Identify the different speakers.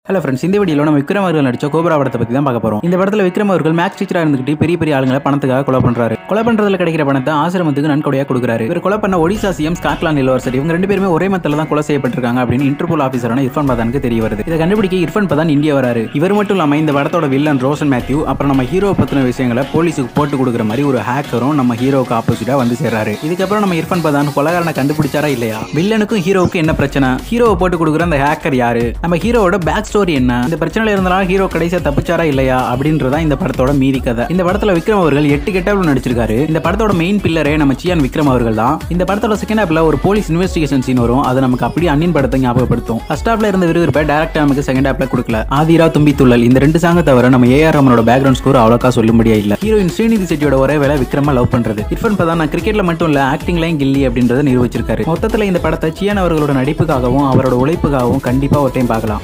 Speaker 1: hello friends இந்த வீடியோவில் நம்ம விக்ரம் அவர்கள் நடிச்ச கோபரா படத்தை பற்றி தான் பார்க்க போகிறோம் இந்த படத்தில் விக்ரம் அவர்கள் மேக்ஸ் டீச்சராக இருந்துகிட்டு பெரிய பெரிய ஆளுங்களை பணத்துக்காக கொலை பண்ணுறாரு கொலை பண்ணுறதுல கிடைக்கிற பணத்தை ஆசிரமத்துக்கு நன்கொடையாக கொடுக்குறாரு இவர் கொலை பண்ண ஒடிசா சிஎம் ஸ்காட்லாந்து இளவரசர் இவங்க ரெண்டு பேருமே ஒரே மத்தில தான் கொலை செய்யப்பட்டிருக்காங்க அப்படின்னு இன்டர்போல் ஆஃபீஸரான இர்ஃபான் பதானுக்கு தெரிய வருது இதை கண்டுபிடிக்க இர்ஃபான் பதான் இந்தியா வராரு இவர் மட்டும் இல்லாமல் இந்த படத்தோட வில்லன் ரோஷன் மேத்யூ அப்புறம் நம்ம ஹீரோ பற்றின விஷயங்களை போலீஸுக்கு போட்டு கொடுக்குற மாதிரி ஒரு ஹேக்கரும் நம்ம ஹீரோக்கு ஆப்போசிட்டாக வந்து சேர்றாரு இதுக்கப்புறம் நம்ம இர்ஃபான் பதான் கொலகாரனை கண்டுபிடிச்சாரா இல்லையா வில்லனுக்கும் ஹீரோவுக்கும் என்ன பிரச்சனை ஹீரோவை போட்டு கொடுக்குற அந்த ஹேக்கர் யாரு நம்ம ஹீரோவோட பேக் ஸ்டோரி என்ன இந்த பிரச்சனையில இருந்தாலும் ஹீரோ கடைசியா தப்பிச்சாரா இல்லையா அப்படின்றதா இந்த படத்தோட மீதி கதை இந்த படத்துல விக்ரம் அவர்கள் எட்டு கெட்டவள் நடிச்சிருக்காரு இந்த படத்தோட மெயின் பில்லரே நம்ம சியான் விக்ரம் அவர்கள் தான் இந்த படத்தோட செகண்ட் ஹாப்ல ஒரு போலீஸ் இன்வெஸ்டிகேஷன் சீன் வரும் அது நமக்கு அப்படியே அன்னின் படத்தை ஞாபகப்படுத்தும் ஃபர்ஸ்ட் ஹாப்ல இருந்த விறுவிறுப்பை டேரக்டா நமக்கு செகண்ட் ஹாப்ல கொடுக்கல ஆதிரா தும்பி துள்ளல் இந்த ரெண்டு சாங்க தவிர நம்ம ஏஆர் ரமனோட பேக்ரவுண்ட் ஸ்கோர் அவ்வளோக்கா சொல்ல முடியா இல்ல ஹீரோயின் ஸ்ரீநிதி செட்டியோட ஒரே வேலை விக்ரமா லவ் பண்றது இர்ஃபான் பதான் நான் கிரிக்கெட்ல மட்டும் இல்ல ஆக்டிங்லையும் கில்லி அப்படின்றத நிரூபிச்சிருக்காரு மொத்தத்துல இந்த படத்தை சியான் அவர்களோட நடிப்புக்காகவும் அவரோட உழைப்புக்காகவும் கண்டிப்பா ஒரு டைம் பார்க்கலாம்